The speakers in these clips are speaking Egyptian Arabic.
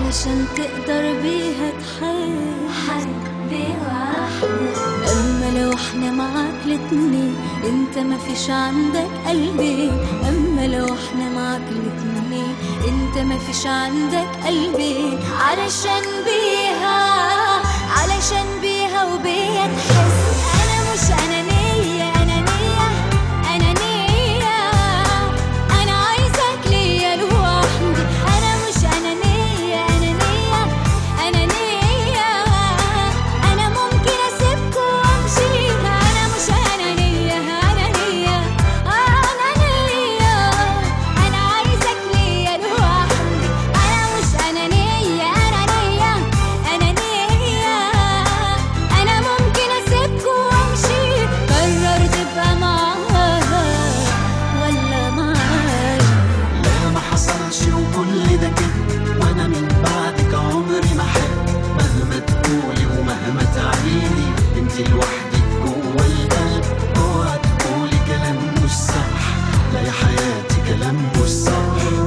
علشان تقدر بيها تحب حد واحدة اما لو احنا معاك الاتنين انت ما فيش عندك قلبين اما لو احنا معاك الاتنين انت ما فيش عندك قلبين علشان بيها علشان بيها وبيها تحس انا مش انانية انانية انانية انا عايزك ليا لوحدي انا مش انانية انانية انانية انا ممكن اسيبكوا وامشي انا مش انانية انانية انانية انا عايزك ليا لوحدي انا مش انانية انانية انانية انا ممكن اسيبكوا وامشي قرر تبقى معاها ولا معايا لا ما حصلش وكل ده كده وانا من بعدك عمري ما حب مهما تقولي ومهما تعيدي انت لوحدك جوه القلب اوعى تقولي كلام مش صح لا يا حياتي كلام مش صح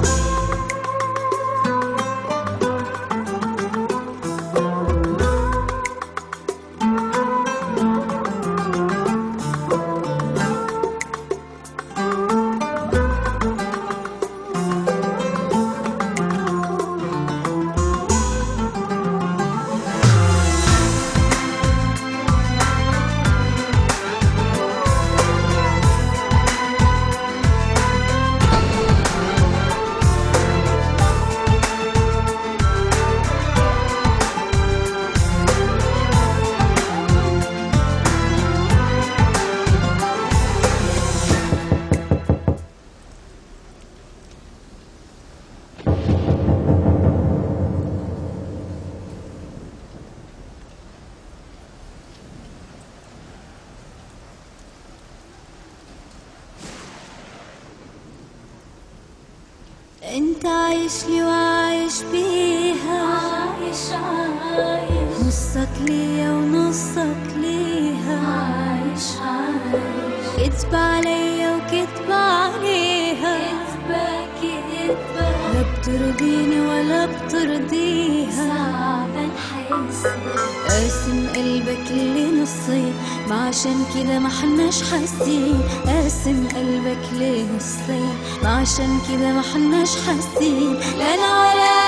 انت عايش لي وعايش بيها عايش عايش نصك ليا ونصك ليها عايش عايش كدب عليا وكدب عليها كدبة كدبة لا بترضيني ولا بترضيها صعب نحس قاسم قلبك لنصين ما عشان كده ما حناش حاسين قاسم قلبك لنصين ما عشان كده ما حناش حاسين لا انا ولا